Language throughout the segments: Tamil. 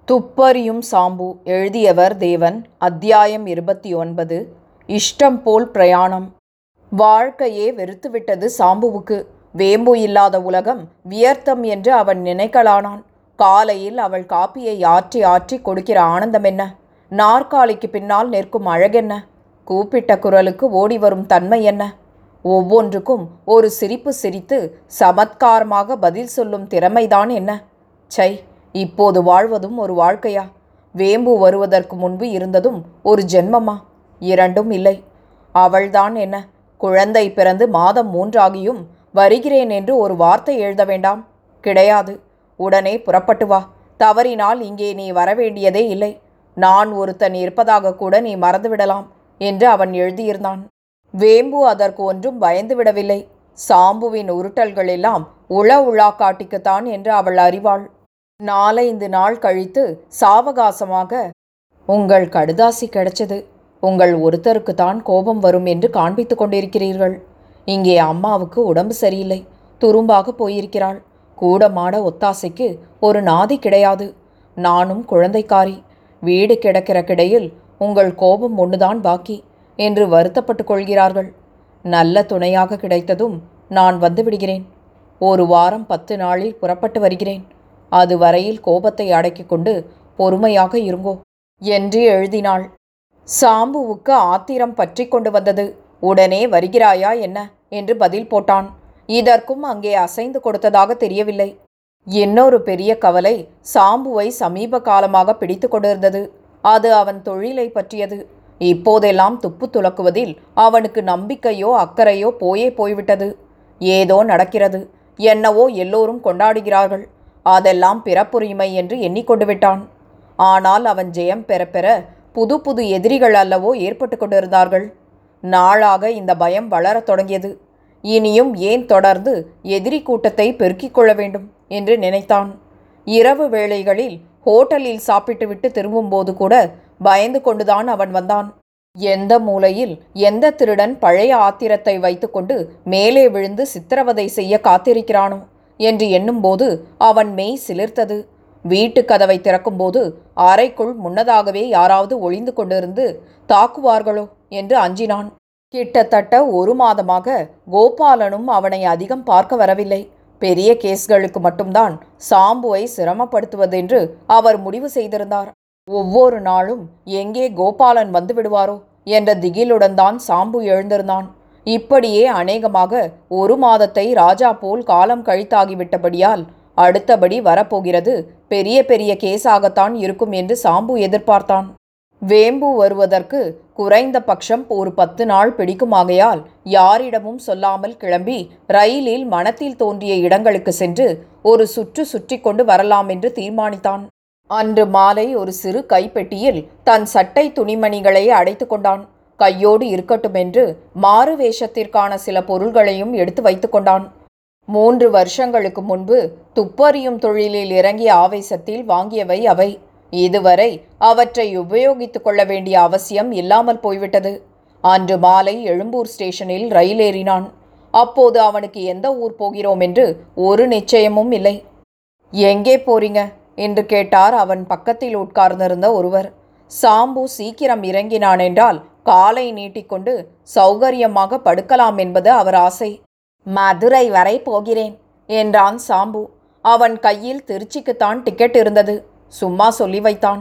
துப்பறியும் சாம்பு எழுதியவர் தேவன் அத்தியாயம் இருபத்தி ஒன்பது இஷ்டம் போல் பிரயாணம் வாழ்க்கையே வெறுத்துவிட்டது சாம்புவுக்கு வேம்பு இல்லாத உலகம் வியர்த்தம் என்று அவன் நினைக்கலானான் காலையில் அவள் காப்பியை ஆற்றி ஆற்றி கொடுக்கிற ஆனந்தம் என்ன நாற்காலிக்கு பின்னால் நிற்கும் அழகென்ன கூப்பிட்ட குரலுக்கு ஓடி வரும் தன்மை என்ன ஒவ்வொன்றுக்கும் ஒரு சிரிப்பு சிரித்து சமத்காரமாக பதில் சொல்லும் திறமைதான் என்ன சை இப்போது வாழ்வதும் ஒரு வாழ்க்கையா வேம்பு வருவதற்கு முன்பு இருந்ததும் ஒரு ஜென்மமா இரண்டும் இல்லை அவள்தான் என்ன குழந்தை பிறந்து மாதம் மூன்றாகியும் வருகிறேன் என்று ஒரு வார்த்தை எழுத வேண்டாம் கிடையாது உடனே புறப்பட்டு வா தவறினால் இங்கே நீ வரவேண்டியதே இல்லை நான் ஒருத்தன் இருப்பதாக கூட நீ மறந்துவிடலாம் என்று அவன் எழுதியிருந்தான் வேம்பு அதற்கு ஒன்றும் பயந்து விடவில்லை சாம்புவின் உருட்டல்கள் எல்லாம் உள உளாக்காட்டிக்குத்தான் என்று அவள் அறிவாள் நாலைந்து நாள் கழித்து சாவகாசமாக உங்கள் கடுதாசி கிடைச்சது உங்கள் ஒருத்தருக்குத்தான் கோபம் வரும் என்று காண்பித்துக் கொண்டிருக்கிறீர்கள் இங்கே அம்மாவுக்கு உடம்பு சரியில்லை துரும்பாக போயிருக்கிறாள் கூட மாட ஒத்தாசைக்கு ஒரு நாதி கிடையாது நானும் குழந்தைக்காரி வீடு கிடக்கிற கிடையில் உங்கள் கோபம் ஒன்றுதான் பாக்கி என்று வருத்தப்பட்டு கொள்கிறார்கள் நல்ல துணையாக கிடைத்ததும் நான் வந்து விடுகிறேன் ஒரு வாரம் பத்து நாளில் புறப்பட்டு வருகிறேன் அது வரையில் கோபத்தை அடக்கிக் கொண்டு பொறுமையாக இருங்கோ என்று எழுதினாள் சாம்புவுக்கு ஆத்திரம் பற்றி கொண்டு வந்தது உடனே வருகிறாயா என்ன என்று பதில் போட்டான் இதற்கும் அங்கே அசைந்து கொடுத்ததாக தெரியவில்லை இன்னொரு பெரிய கவலை சாம்புவை சமீப காலமாக பிடித்து கொண்டிருந்தது அது அவன் தொழிலை பற்றியது இப்போதெல்லாம் துப்பு துலக்குவதில் அவனுக்கு நம்பிக்கையோ அக்கறையோ போயே போய்விட்டது ஏதோ நடக்கிறது என்னவோ எல்லோரும் கொண்டாடுகிறார்கள் அதெல்லாம் பிறப்புரிமை என்று எண்ணிக்கொண்டு விட்டான் ஆனால் அவன் ஜெயம் பெற பெற புது புது எதிரிகள் அல்லவோ ஏற்பட்டு கொண்டிருந்தார்கள் நாளாக இந்த பயம் வளரத் தொடங்கியது இனியும் ஏன் தொடர்ந்து எதிரி கூட்டத்தை பெருக்கிக் கொள்ள வேண்டும் என்று நினைத்தான் இரவு வேளைகளில் ஹோட்டலில் சாப்பிட்டுவிட்டு திரும்பும்போது கூட பயந்து கொண்டுதான் அவன் வந்தான் எந்த மூலையில் எந்த திருடன் பழைய ஆத்திரத்தை வைத்துக்கொண்டு மேலே விழுந்து சித்திரவதை செய்ய காத்திருக்கிறானோ என்று எண்ணும்போது அவன் மெய் சிலிர்த்தது வீட்டு கதவை திறக்கும்போது அறைக்குள் முன்னதாகவே யாராவது ஒளிந்து கொண்டிருந்து தாக்குவார்களோ என்று அஞ்சினான் கிட்டத்தட்ட ஒரு மாதமாக கோபாலனும் அவனை அதிகம் பார்க்க வரவில்லை பெரிய கேஸ்களுக்கு மட்டும்தான் சாம்புவை சிரமப்படுத்துவதென்று அவர் முடிவு செய்திருந்தார் ஒவ்வொரு நாளும் எங்கே கோபாலன் வந்து விடுவாரோ என்ற திகிலுடன் தான் சாம்பு எழுந்திருந்தான் இப்படியே அநேகமாக ஒரு மாதத்தை ராஜா போல் காலம் கழித்தாகிவிட்டபடியால் அடுத்தபடி வரப்போகிறது பெரிய பெரிய கேஸாகத்தான் இருக்கும் என்று சாம்பு எதிர்பார்த்தான் வேம்பு வருவதற்கு குறைந்த பட்சம் ஒரு பத்து நாள் பிடிக்குமாகையால் யாரிடமும் சொல்லாமல் கிளம்பி ரயிலில் மனத்தில் தோன்றிய இடங்களுக்கு சென்று ஒரு சுற்று சுற்றி கொண்டு வரலாம் என்று தீர்மானித்தான் அன்று மாலை ஒரு சிறு கைப்பெட்டியில் தன் சட்டை துணிமணிகளை அடைத்து கொண்டான் கையோடு இருக்கட்டும் என்று மாறு வேஷத்திற்கான சில பொருள்களையும் எடுத்து வைத்து கொண்டான் மூன்று வருஷங்களுக்கு முன்பு துப்பறியும் தொழிலில் இறங்கிய ஆவேசத்தில் வாங்கியவை அவை இதுவரை அவற்றை உபயோகித்துக் கொள்ள வேண்டிய அவசியம் இல்லாமல் போய்விட்டது அன்று மாலை எழும்பூர் ஸ்டேஷனில் ரயில் ஏறினான் அப்போது அவனுக்கு எந்த ஊர் போகிறோம் என்று ஒரு நிச்சயமும் இல்லை எங்கே போறீங்க என்று கேட்டார் அவன் பக்கத்தில் உட்கார்ந்திருந்த ஒருவர் சாம்பு சீக்கிரம் இறங்கினான் என்றால் காலை நீட்டிக்கொண்டு சௌகரியமாக படுக்கலாம் என்பது அவர் ஆசை மதுரை வரை போகிறேன் என்றான் சாம்பு அவன் கையில் திருச்சிக்குத்தான் டிக்கெட் இருந்தது சும்மா சொல்லி வைத்தான்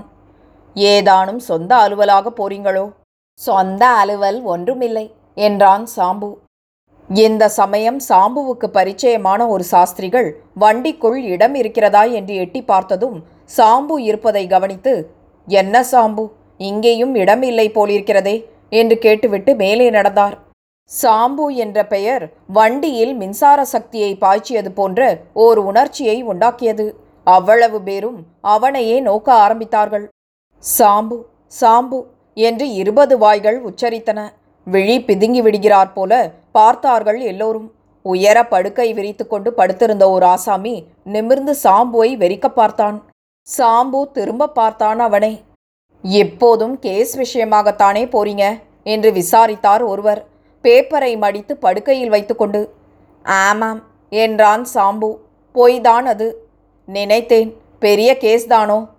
ஏதானும் சொந்த அலுவலாக போறீங்களோ சொந்த அலுவல் ஒன்றுமில்லை என்றான் சாம்பு இந்த சமயம் சாம்புவுக்கு பரிச்சயமான ஒரு சாஸ்திரிகள் வண்டிக்குள் இடம் இருக்கிறதா என்று எட்டி பார்த்ததும் சாம்பு இருப்பதை கவனித்து என்ன சாம்பு இங்கேயும் இடம் இல்லை போலிருக்கிறதே என்று கேட்டுவிட்டு மேலே நடந்தார் சாம்பு என்ற பெயர் வண்டியில் மின்சார சக்தியை பாய்ச்சியது போன்ற ஓர் உணர்ச்சியை உண்டாக்கியது அவ்வளவு பேரும் அவனையே நோக்க ஆரம்பித்தார்கள் சாம்பு சாம்பு என்று இருபது வாய்கள் உச்சரித்தன விழி பிதுங்கி விடுகிறார் போல பார்த்தார்கள் எல்லோரும் உயர படுக்கை விரித்துக்கொண்டு படுத்திருந்த ஒரு ஆசாமி நிமிர்ந்து சாம்புவை வெறிக்க பார்த்தான் சாம்பு திரும்ப பார்த்தான் அவனை எப்போதும் கேஸ் விஷயமாகத்தானே போறீங்க என்று விசாரித்தார் ஒருவர் பேப்பரை மடித்து படுக்கையில் வைத்துக்கொண்டு ஆமாம் என்றான் சாம்பு பொய்தான் அது நினைத்தேன் பெரிய கேஸ் தானோ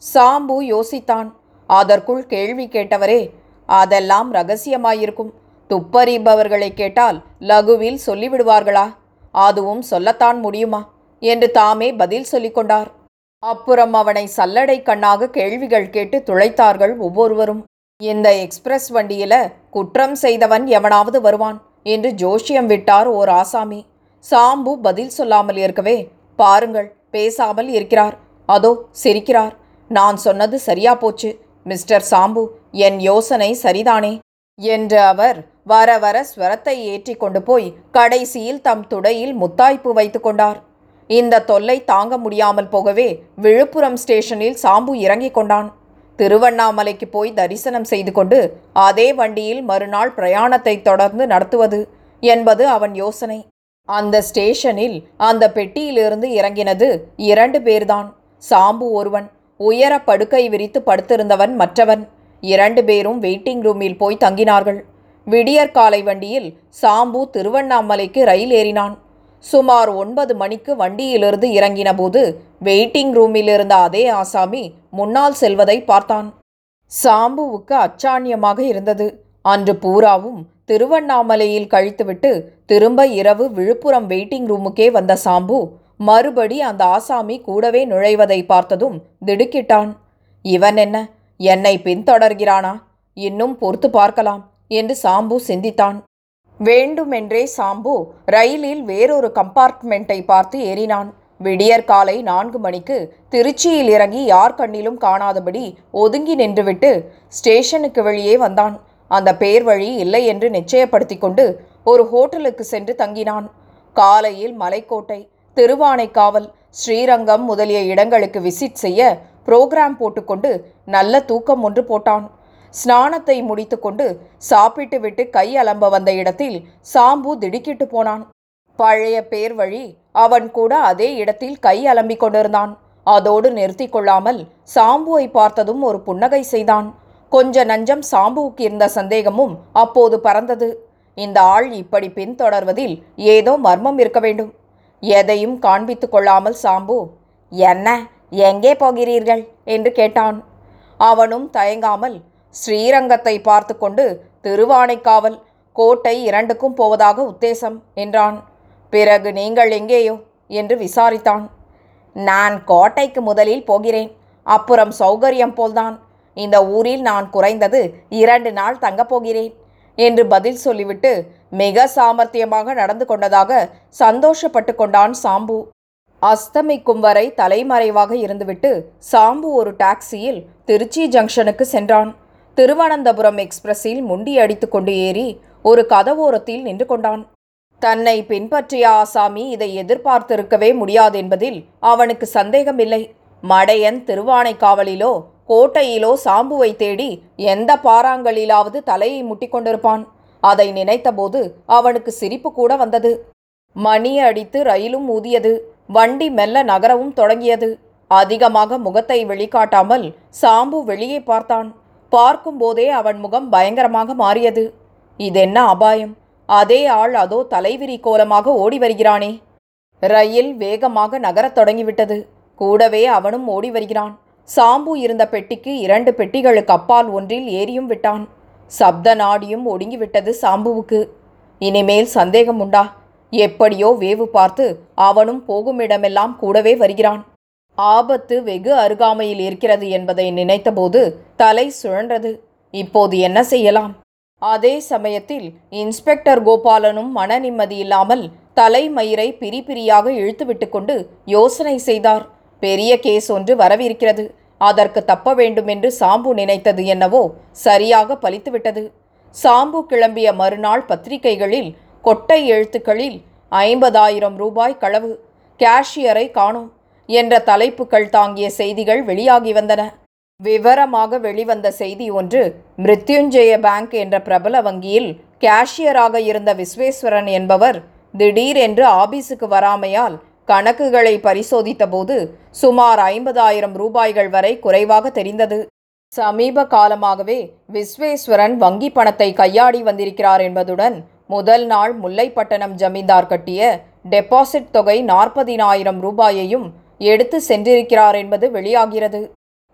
சாம்பு யோசித்தான் அதற்குள் கேள்வி கேட்டவரே அதெல்லாம் ரகசியமாயிருக்கும் துப்பறிபவர்களை கேட்டால் லகுவில் சொல்லிவிடுவார்களா அதுவும் சொல்லத்தான் முடியுமா என்று தாமே பதில் சொல்லிக் கொண்டார் அப்புறம் அவனை சல்லடை கண்ணாக கேள்விகள் கேட்டு துளைத்தார்கள் ஒவ்வொருவரும் இந்த எக்ஸ்பிரஸ் வண்டியில குற்றம் செய்தவன் எவனாவது வருவான் என்று ஜோஷியம் விட்டார் ஓர் ஆசாமி சாம்பு பதில் சொல்லாமல் இருக்கவே பாருங்கள் பேசாமல் இருக்கிறார் அதோ சிரிக்கிறார் நான் சொன்னது சரியா போச்சு மிஸ்டர் சாம்பு என் யோசனை சரிதானே என்று அவர் வர வர ஸ்வரத்தை ஏற்றி கொண்டு போய் கடைசியில் தம் துடையில் முத்தாய்ப்பு வைத்து கொண்டார் இந்த தொல்லை தாங்க முடியாமல் போகவே விழுப்புரம் ஸ்டேஷனில் சாம்பு இறங்கிக் கொண்டான் திருவண்ணாமலைக்கு போய் தரிசனம் செய்து கொண்டு அதே வண்டியில் மறுநாள் பிரயாணத்தை தொடர்ந்து நடத்துவது என்பது அவன் யோசனை அந்த ஸ்டேஷனில் அந்த பெட்டியிலிருந்து இறங்கினது இரண்டு பேர்தான் சாம்பு ஒருவன் உயர படுக்கை விரித்து படுத்திருந்தவன் மற்றவன் இரண்டு பேரும் வெயிட்டிங் ரூமில் போய் தங்கினார்கள் விடியற்காலை வண்டியில் சாம்பு திருவண்ணாமலைக்கு ரயில் ஏறினான் சுமார் ஒன்பது மணிக்கு வண்டியிலிருந்து இறங்கினபோது வெயிட்டிங் ரூமில் இருந்த அதே ஆசாமி முன்னால் செல்வதை பார்த்தான் சாம்புவுக்கு அச்சாணியமாக இருந்தது அன்று பூராவும் திருவண்ணாமலையில் கழித்துவிட்டு திரும்ப இரவு விழுப்புரம் வெயிட்டிங் ரூமுக்கே வந்த சாம்பு மறுபடி அந்த ஆசாமி கூடவே நுழைவதை பார்த்ததும் திடுக்கிட்டான் இவன் என்ன என்னை பின்தொடர்கிறானா இன்னும் பொறுத்து பார்க்கலாம் என்று சாம்பு சிந்தித்தான் வேண்டுமென்றே சாம்பு ரயிலில் வேறொரு கம்பார்ட்மெண்ட்டை பார்த்து ஏறினான் விடியற்காலை நான்கு மணிக்கு திருச்சியில் இறங்கி யார் கண்ணிலும் காணாதபடி ஒதுங்கி நின்றுவிட்டு ஸ்டேஷனுக்கு வெளியே வந்தான் அந்த பேர் வழி இல்லை என்று நிச்சயப்படுத்தி கொண்டு ஒரு ஹோட்டலுக்கு சென்று தங்கினான் காலையில் மலைக்கோட்டை திருவானைக்காவல் ஸ்ரீரங்கம் முதலிய இடங்களுக்கு விசிட் செய்ய புரோகிராம் போட்டுக்கொண்டு நல்ல தூக்கம் ஒன்று போட்டான் ஸ்நானத்தை முடித்துக்கொண்டு சாப்பிட்டு விட்டு கை அலம்ப வந்த இடத்தில் சாம்பு திடுக்கிட்டு போனான் பழைய பேர் வழி அவன் கூட அதே இடத்தில் கை அலம்பிக் கொண்டிருந்தான் அதோடு நிறுத்தி கொள்ளாமல் சாம்புவை பார்த்ததும் ஒரு புன்னகை செய்தான் கொஞ்ச நஞ்சம் சாம்புவுக்கு இருந்த சந்தேகமும் அப்போது பறந்தது இந்த ஆள் இப்படி பின்தொடர்வதில் ஏதோ மர்மம் இருக்க வேண்டும் எதையும் காண்பித்து கொள்ளாமல் சாம்பு என்ன எங்கே போகிறீர்கள் என்று கேட்டான் அவனும் தயங்காமல் ஸ்ரீரங்கத்தை பார்த்து கொண்டு திருவானைக்காவல் கோட்டை இரண்டுக்கும் போவதாக உத்தேசம் என்றான் பிறகு நீங்கள் எங்கேயோ என்று விசாரித்தான் நான் கோட்டைக்கு முதலில் போகிறேன் அப்புறம் சௌகரியம் போல்தான் இந்த ஊரில் நான் குறைந்தது இரண்டு நாள் தங்கப் போகிறேன் என்று பதில் சொல்லிவிட்டு மிக சாமர்த்தியமாக நடந்து கொண்டதாக சந்தோஷப்பட்டு கொண்டான் சாம்பு அஸ்தமிக்கும் வரை தலைமறைவாக இருந்துவிட்டு சாம்பு ஒரு டாக்ஸியில் திருச்சி ஜங்ஷனுக்கு சென்றான் திருவனந்தபுரம் எக்ஸ்பிரஸில் முண்டி அடித்து கொண்டு ஏறி ஒரு கதவோரத்தில் நின்று கொண்டான் தன்னை பின்பற்றிய ஆசாமி இதை எதிர்பார்த்திருக்கவே முடியாதென்பதில் அவனுக்கு சந்தேகமில்லை மடையன் திருவானைக்காவலிலோ கோட்டையிலோ சாம்புவை தேடி எந்த பாறாங்கலிலாவது தலையை முட்டிக்கொண்டிருப்பான் அதை நினைத்தபோது அவனுக்கு சிரிப்பு கூட வந்தது மணி அடித்து ரயிலும் ஊதியது வண்டி மெல்ல நகரவும் தொடங்கியது அதிகமாக முகத்தை வெளிக்காட்டாமல் சாம்பு வெளியே பார்த்தான் பார்க்கும்போதே அவன் முகம் பயங்கரமாக மாறியது இதென்ன அபாயம் அதே ஆள் அதோ தலைவிரி கோலமாக ஓடி வருகிறானே ரயில் வேகமாக நகரத் தொடங்கிவிட்டது கூடவே அவனும் ஓடி வருகிறான் சாம்பு இருந்த பெட்டிக்கு இரண்டு பெட்டிகளுக்கு அப்பால் ஒன்றில் ஏறியும் விட்டான் சப்த நாடியும் ஒடுங்கிவிட்டது சாம்புவுக்கு இனிமேல் சந்தேகம் உண்டா எப்படியோ வேவு பார்த்து அவனும் போகுமிடமெல்லாம் கூடவே வருகிறான் ஆபத்து வெகு அருகாமையில் இருக்கிறது என்பதை நினைத்தபோது தலை சுழன்றது இப்போது என்ன செய்யலாம் அதே சமயத்தில் இன்ஸ்பெக்டர் கோபாலனும் மன நிம்மதியில்லாமல் தலைமயிரை பிரி பிரியாக இழுத்துவிட்டு கொண்டு யோசனை செய்தார் பெரிய கேஸ் ஒன்று வரவிருக்கிறது அதற்கு தப்ப வேண்டுமென்று சாம்பு நினைத்தது என்னவோ சரியாக பலித்துவிட்டது சாம்பு கிளம்பிய மறுநாள் பத்திரிகைகளில் கொட்டை எழுத்துக்களில் ஐம்பதாயிரம் ரூபாய் களவு கேஷியரை காணோம் என்ற தலைப்புகள் தாங்கிய செய்திகள் வெளியாகி வந்தன விவரமாக வெளிவந்த செய்தி ஒன்று மிருத்யுஞ்சய பேங்க் என்ற பிரபல வங்கியில் கேஷியராக இருந்த விஸ்வேஸ்வரன் என்பவர் திடீரென்று ஆபீஸுக்கு வராமையால் கணக்குகளை பரிசோதித்தபோது சுமார் ஐம்பதாயிரம் ரூபாய்கள் வரை குறைவாக தெரிந்தது சமீப காலமாகவே விஸ்வேஸ்வரன் வங்கி பணத்தை கையாடி வந்திருக்கிறார் என்பதுடன் முதல் நாள் முல்லைப்பட்டணம் ஜமீன்தார் கட்டிய டெபாசிட் தொகை நாற்பதினாயிரம் ரூபாயையும் எடுத்து சென்றிருக்கிறார் என்பது வெளியாகிறது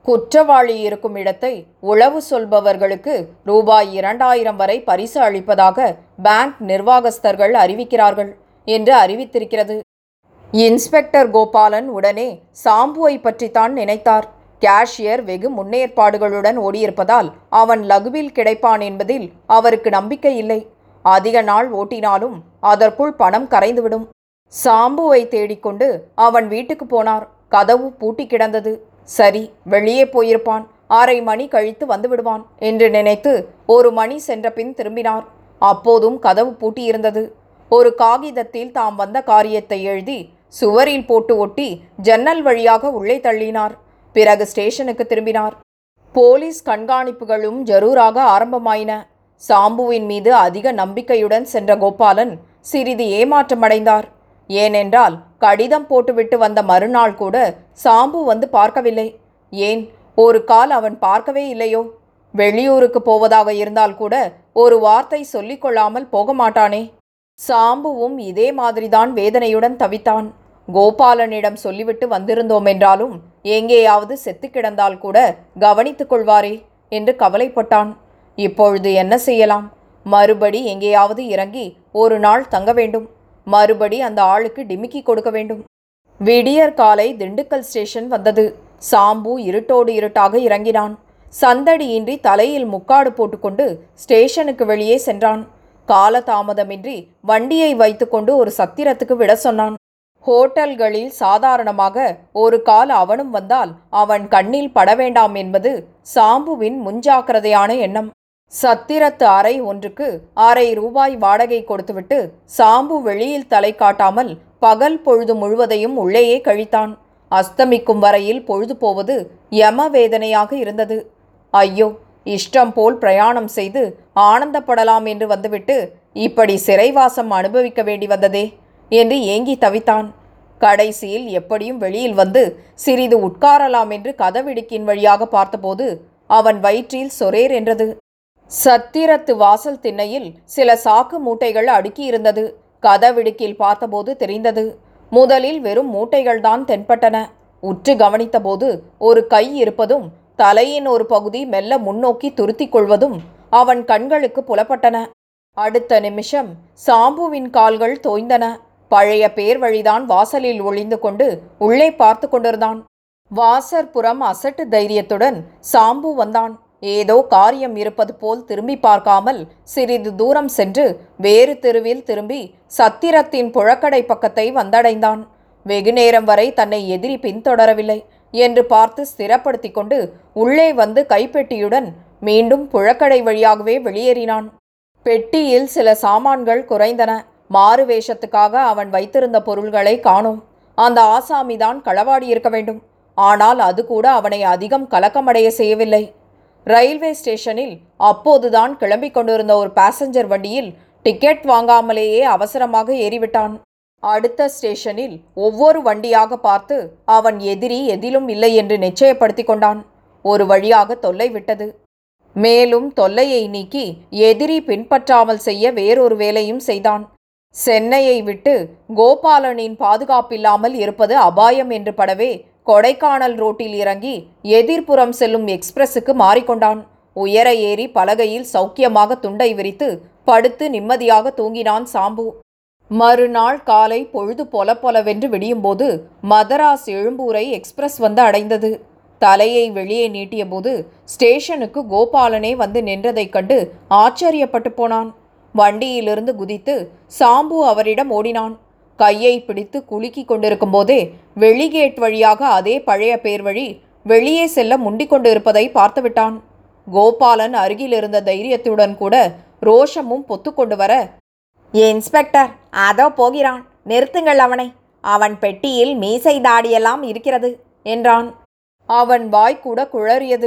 குற்றவாளி இருக்கும் இடத்தை உளவு சொல்பவர்களுக்கு ரூபாய் இரண்டாயிரம் வரை பரிசு அளிப்பதாக பேங்க் நிர்வாகஸ்தர்கள் அறிவிக்கிறார்கள் என்று அறிவித்திருக்கிறது இன்ஸ்பெக்டர் கோபாலன் உடனே சாம்புவை பற்றித்தான் நினைத்தார் கேஷியர் வெகு முன்னேற்பாடுகளுடன் ஓடியிருப்பதால் அவன் லகுவில் கிடைப்பான் என்பதில் அவருக்கு நம்பிக்கை இல்லை அதிக நாள் ஓட்டினாலும் அதற்குள் பணம் கரைந்துவிடும் சாம்புவை தேடிக்கொண்டு அவன் வீட்டுக்கு போனார் கதவு பூட்டி கிடந்தது சரி வெளியே போயிருப்பான் அரை மணி கழித்து வந்து விடுவான் என்று நினைத்து ஒரு மணி சென்ற பின் திரும்பினார் அப்போதும் கதவு பூட்டியிருந்தது ஒரு காகிதத்தில் தாம் வந்த காரியத்தை எழுதி சுவரில் போட்டு ஒட்டி ஜன்னல் வழியாக உள்ளே தள்ளினார் பிறகு ஸ்டேஷனுக்கு திரும்பினார் போலீஸ் கண்காணிப்புகளும் ஜரூராக ஆரம்பமாயின சாம்புவின் மீது அதிக நம்பிக்கையுடன் சென்ற கோபாலன் சிறிது ஏமாற்றமடைந்தார் ஏனென்றால் கடிதம் போட்டுவிட்டு வந்த மறுநாள் கூட சாம்பு வந்து பார்க்கவில்லை ஏன் ஒரு கால் அவன் பார்க்கவே இல்லையோ வெளியூருக்கு போவதாக இருந்தால் கூட ஒரு வார்த்தை சொல்லிக் கொள்ளாமல் போக மாட்டானே சாம்புவும் இதே மாதிரிதான் வேதனையுடன் தவித்தான் கோபாலனிடம் சொல்லிவிட்டு வந்திருந்தோம் என்றாலும் எங்கேயாவது செத்து கிடந்தால் கூட கவனித்துக் கொள்வாரே என்று கவலைப்பட்டான் இப்பொழுது என்ன செய்யலாம் மறுபடி எங்கேயாவது இறங்கி ஒரு நாள் தங்க வேண்டும் மறுபடி அந்த ஆளுக்கு டிமிக்கி கொடுக்க வேண்டும் விடியற் காலை திண்டுக்கல் ஸ்டேஷன் வந்தது சாம்பு இருட்டோடு இருட்டாக இறங்கினான் சந்தடியின்றி தலையில் முக்காடு போட்டுக்கொண்டு ஸ்டேஷனுக்கு வெளியே சென்றான் காலதாமதமின்றி வண்டியை வைத்துக்கொண்டு ஒரு சத்திரத்துக்கு விட சொன்னான் ஹோட்டல்களில் சாதாரணமாக ஒரு கால் அவனும் வந்தால் அவன் கண்ணில் பட வேண்டாம் என்பது சாம்புவின் முன்ஜாக்கிரதையான எண்ணம் சத்திரத்து அறை ஒன்றுக்கு அரை ரூபாய் வாடகை கொடுத்துவிட்டு சாம்பு வெளியில் தலை காட்டாமல் பகல் பொழுது முழுவதையும் உள்ளேயே கழித்தான் அஸ்தமிக்கும் வரையில் பொழுது போவது யம வேதனையாக இருந்தது ஐயோ இஷ்டம் போல் பிரயாணம் செய்து ஆனந்தப்படலாம் என்று வந்துவிட்டு இப்படி சிறைவாசம் அனுபவிக்க வேண்டி வந்ததே என்று ஏங்கி தவித்தான் கடைசியில் எப்படியும் வெளியில் வந்து சிறிது உட்காரலாம் என்று கதவிடுக்கின் வழியாக பார்த்தபோது அவன் வயிற்றில் சொரேர் என்றது சத்திரத்து வாசல் திண்ணையில் சில சாக்கு மூட்டைகள் அடுக்கியிருந்தது கதவிடுக்கில் பார்த்தபோது தெரிந்தது முதலில் வெறும் மூட்டைகள்தான் தென்பட்டன உற்று கவனித்தபோது ஒரு கை இருப்பதும் தலையின் ஒரு பகுதி மெல்ல முன்னோக்கி துருத்திக் கொள்வதும் அவன் கண்களுக்கு புலப்பட்டன அடுத்த நிமிஷம் சாம்புவின் கால்கள் தோய்ந்தன பழைய பேர் வழிதான் வாசலில் ஒளிந்து கொண்டு உள்ளே பார்த்து கொண்டிருந்தான் வாசற்புறம் அசட்டு தைரியத்துடன் சாம்பு வந்தான் ஏதோ காரியம் இருப்பது போல் திரும்பி பார்க்காமல் சிறிது தூரம் சென்று வேறு தெருவில் திரும்பி சத்திரத்தின் புழக்கடை பக்கத்தை வந்தடைந்தான் வெகுநேரம் வரை தன்னை எதிரி பின்தொடரவில்லை என்று பார்த்து ஸ்திரப்படுத்தி கொண்டு உள்ளே வந்து கைப்பெட்டியுடன் மீண்டும் புழக்கடை வழியாகவே வெளியேறினான் பெட்டியில் சில சாமான்கள் குறைந்தன மாறு வேஷத்துக்காக அவன் வைத்திருந்த பொருள்களை காணோம் அந்த ஆசாமிதான் களவாடி இருக்க வேண்டும் ஆனால் அது கூட அவனை அதிகம் கலக்கமடைய செய்யவில்லை ரயில்வே ஸ்டேஷனில் அப்போதுதான் கிளம்பிக் கொண்டிருந்த ஒரு பாசஞ்சர் வண்டியில் டிக்கெட் வாங்காமலேயே அவசரமாக ஏறிவிட்டான் அடுத்த ஸ்டேஷனில் ஒவ்வொரு வண்டியாக பார்த்து அவன் எதிரி எதிலும் இல்லை என்று நிச்சயப்படுத்தி கொண்டான் ஒரு வழியாக தொல்லை விட்டது மேலும் தொல்லையை நீக்கி எதிரி பின்பற்றாமல் செய்ய வேறொரு வேலையும் செய்தான் சென்னையை விட்டு கோபாலனின் பாதுகாப்பில்லாமல் இருப்பது அபாயம் என்று படவே கொடைக்கானல் ரோட்டில் இறங்கி எதிர்ப்புறம் செல்லும் எக்ஸ்பிரஸுக்கு மாறிக்கொண்டான் உயர ஏறி பலகையில் சௌக்கியமாக துண்டை விரித்து படுத்து நிம்மதியாக தூங்கினான் சாம்பு மறுநாள் காலை பொழுது பொல பொலவென்று விடியும்போது மதராஸ் எழும்பூரை எக்ஸ்பிரஸ் வந்து அடைந்தது தலையை வெளியே நீட்டியபோது ஸ்டேஷனுக்கு கோபாலனே வந்து நின்றதைக் கண்டு ஆச்சரியப்பட்டு போனான் வண்டியிலிருந்து குதித்து சாம்பு அவரிடம் ஓடினான் கையை பிடித்து குலுக்கிக் கொண்டிருக்கும் போதே வெளிகேட் வழியாக அதே பழைய பேர் வழி வெளியே செல்ல முண்டிக் கொண்டு இருப்பதை பார்த்துவிட்டான் கோபாலன் அருகில் இருந்த தைரியத்துடன் கூட ரோஷமும் பொத்துக்கொண்டு வர இன்ஸ்பெக்டர் அதோ போகிறான் நிறுத்துங்கள் அவனை அவன் பெட்டியில் மீசை தாடியெல்லாம் இருக்கிறது என்றான் அவன் வாய் கூட குழறியது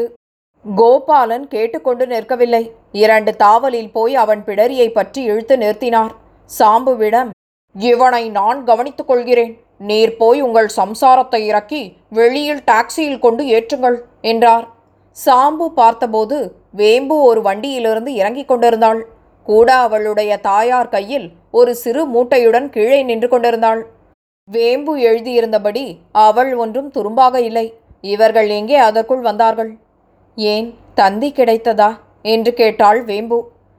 கோபாலன் கேட்டுக்கொண்டு நிற்கவில்லை இரண்டு தாவலில் போய் அவன் பிடரியை பற்றி இழுத்து நிறுத்தினார் சாம்புவிடம் இவனை நான் கவனித்துக் கொள்கிறேன் நீர் போய் உங்கள் சம்சாரத்தை இறக்கி வெளியில் டாக்ஸியில் கொண்டு ஏற்றுங்கள் என்றார் சாம்பு பார்த்தபோது வேம்பு ஒரு வண்டியிலிருந்து இறங்கிக் கொண்டிருந்தாள் கூட அவளுடைய தாயார் கையில் ஒரு சிறு மூட்டையுடன் கீழே நின்று கொண்டிருந்தாள் வேம்பு எழுதியிருந்தபடி அவள் ஒன்றும் துரும்பாக இல்லை இவர்கள் எங்கே அதற்குள் வந்தார்கள் ஏன் தந்தி கிடைத்ததா என்று கேட்டாள் வேம்பு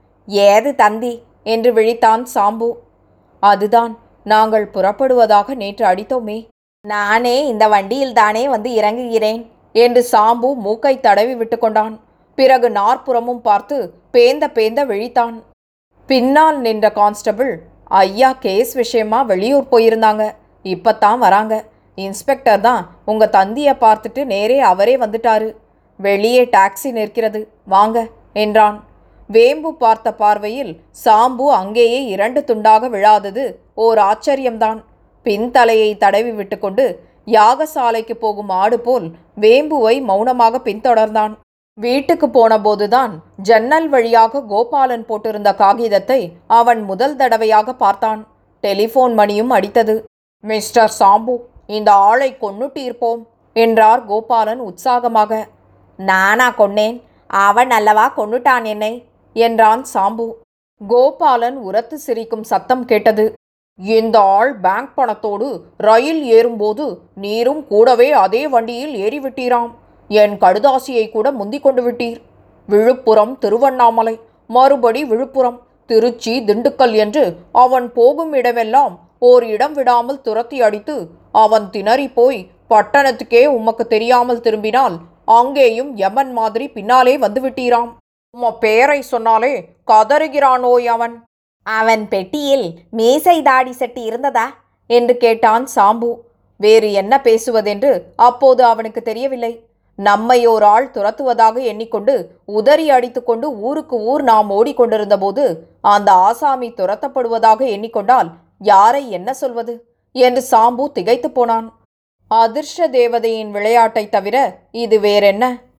ஏது தந்தி என்று விழித்தான் சாம்பு அதுதான் நாங்கள் புறப்படுவதாக நேற்று அடித்தோமே நானே இந்த வண்டியில் தானே வந்து இறங்குகிறேன் என்று சாம்பு மூக்கை தடவி விட்டு கொண்டான் பிறகு நாற்புறமும் பார்த்து பேந்த பேந்த விழித்தான் பின்னால் நின்ற கான்ஸ்டபிள் ஐயா கேஸ் விஷயமா வெளியூர் போயிருந்தாங்க இப்பத்தான் வராங்க இன்ஸ்பெக்டர் தான் உங்க தந்தியை பார்த்துட்டு நேரே அவரே வந்துட்டாரு வெளியே டாக்ஸி நிற்கிறது வாங்க என்றான் வேம்பு பார்த்த பார்வையில் சாம்பு அங்கேயே இரண்டு துண்டாக விழாதது ஓர் ஆச்சரியம்தான் பின்தலையை தடவி விட்டுக்கொண்டு யாகசாலைக்கு போகும் ஆடு போல் வேம்புவை மௌனமாக பின்தொடர்ந்தான் வீட்டுக்கு போனபோதுதான் ஜன்னல் வழியாக கோபாலன் போட்டிருந்த காகிதத்தை அவன் முதல் தடவையாக பார்த்தான் டெலிஃபோன் மணியும் அடித்தது மிஸ்டர் சாம்பு இந்த ஆளை கொன்னுட்டீர்ப்போம் என்றார் கோபாலன் உற்சாகமாக நானா கொன்னேன் அவன் அல்லவா கொன்னுட்டான் என்னை என்றான் சாம்பு கோபாலன் உரத்து சிரிக்கும் சத்தம் கேட்டது இந்த ஆள் பேங்க் பணத்தோடு ரயில் ஏறும்போது நீரும் கூடவே அதே வண்டியில் ஏறிவிட்டீராம் என் கடுதாசியை கூட முந்திக் கொண்டு விட்டீர் விழுப்புரம் திருவண்ணாமலை மறுபடி விழுப்புரம் திருச்சி திண்டுக்கல் என்று அவன் போகும் இடமெல்லாம் ஓர் இடம் விடாமல் துரத்தி அடித்து அவன் திணறி போய் பட்டணத்துக்கே உமக்கு தெரியாமல் திரும்பினால் அங்கேயும் யமன் மாதிரி பின்னாலே வந்துவிட்டீராம் உம்ம பேரை சொன்னாலே கதறுகிறானோய் அவன் அவன் பெட்டியில் மீசை தாடி செட்டி இருந்ததா என்று கேட்டான் சாம்பு வேறு என்ன பேசுவதென்று அப்போது அவனுக்கு தெரியவில்லை நம்மை ஓர் ஆள் துரத்துவதாக எண்ணிக்கொண்டு உதறி அடித்துக்கொண்டு ஊருக்கு ஊர் நாம் ஓடிக்கொண்டிருந்தபோது அந்த ஆசாமி துரத்தப்படுவதாக எண்ணிக்கொண்டால் யாரை என்ன சொல்வது என்று சாம்பு திகைத்து போனான் அதிர்ஷ்ட தேவதையின் விளையாட்டைத் தவிர இது வேறென்ன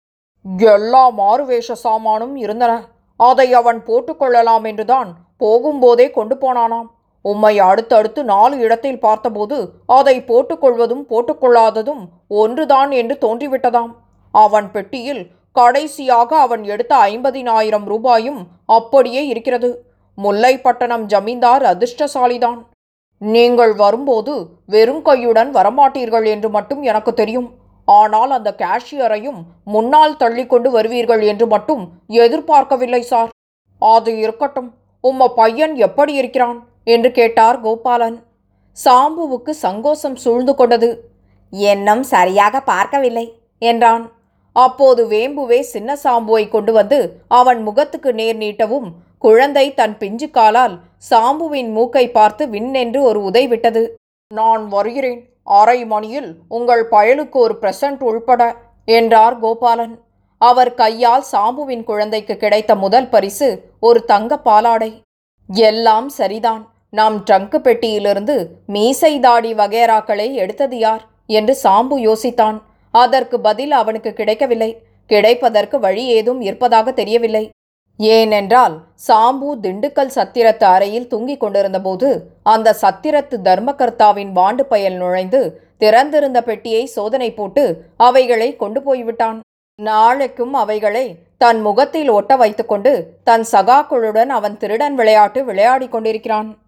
எல்லா மாறுவேஷ சாமானும் இருந்தன அதை அவன் போட்டுக்கொள்ளலாம் என்றுதான் போகும்போதே கொண்டு போனானாம் உம்மை அடுத்தடுத்து நாலு இடத்தில் பார்த்தபோது அதை போட்டுக்கொள்வதும் போட்டுக்கொள்ளாததும் ஒன்றுதான் என்று தோன்றிவிட்டதாம் அவன் பெட்டியில் கடைசியாக அவன் எடுத்த ஐம்பதினாயிரம் ரூபாயும் அப்படியே இருக்கிறது முல்லைப்பட்டணம் ஜமீன்தார் அதிர்ஷ்டசாலிதான் நீங்கள் வரும்போது வெறும் கையுடன் வரமாட்டீர்கள் என்று மட்டும் எனக்கு தெரியும் ஆனால் அந்த கேஷியரையும் முன்னால் தள்ளிக்கொண்டு வருவீர்கள் என்று மட்டும் எதிர்பார்க்கவில்லை சார் அது இருக்கட்டும் உம்ம பையன் எப்படி இருக்கிறான் என்று கேட்டார் கோபாலன் சாம்புவுக்கு சங்கோசம் சூழ்ந்து கொண்டது எண்ணம் சரியாக பார்க்கவில்லை என்றான் அப்போது வேம்புவே சின்ன சாம்புவை கொண்டு வந்து அவன் முகத்துக்கு நேர் நீட்டவும் குழந்தை தன் பிஞ்சு காலால் சாம்புவின் மூக்கை பார்த்து விண்ணென்று ஒரு உதை விட்டது நான் வருகிறேன் அரை மணியில் உங்கள் பயலுக்கு ஒரு பிரசன்ட் உள்பட என்றார் கோபாலன் அவர் கையால் சாம்புவின் குழந்தைக்கு கிடைத்த முதல் பரிசு ஒரு தங்க பாலாடை எல்லாம் சரிதான் நாம் ட்ரங்கு பெட்டியிலிருந்து மீசை தாடி வகைராக்களை எடுத்தது யார் என்று சாம்பு யோசித்தான் அதற்கு பதில் அவனுக்கு கிடைக்கவில்லை கிடைப்பதற்கு வழி ஏதும் இருப்பதாக தெரியவில்லை ஏனென்றால் சாம்பு திண்டுக்கல் சத்திரத்து அறையில் தூங்கிக் கொண்டிருந்தபோது அந்த சத்திரத்து தர்மகர்த்தாவின் வாண்டு பயல் நுழைந்து திறந்திருந்த பெட்டியை சோதனை போட்டு அவைகளை கொண்டு போய்விட்டான் நாளைக்கும் அவைகளை தன் முகத்தில் ஒட்ட வைத்துக்கொண்டு தன் சகாக்களுடன் அவன் திருடன் விளையாட்டு விளையாடிக் கொண்டிருக்கிறான்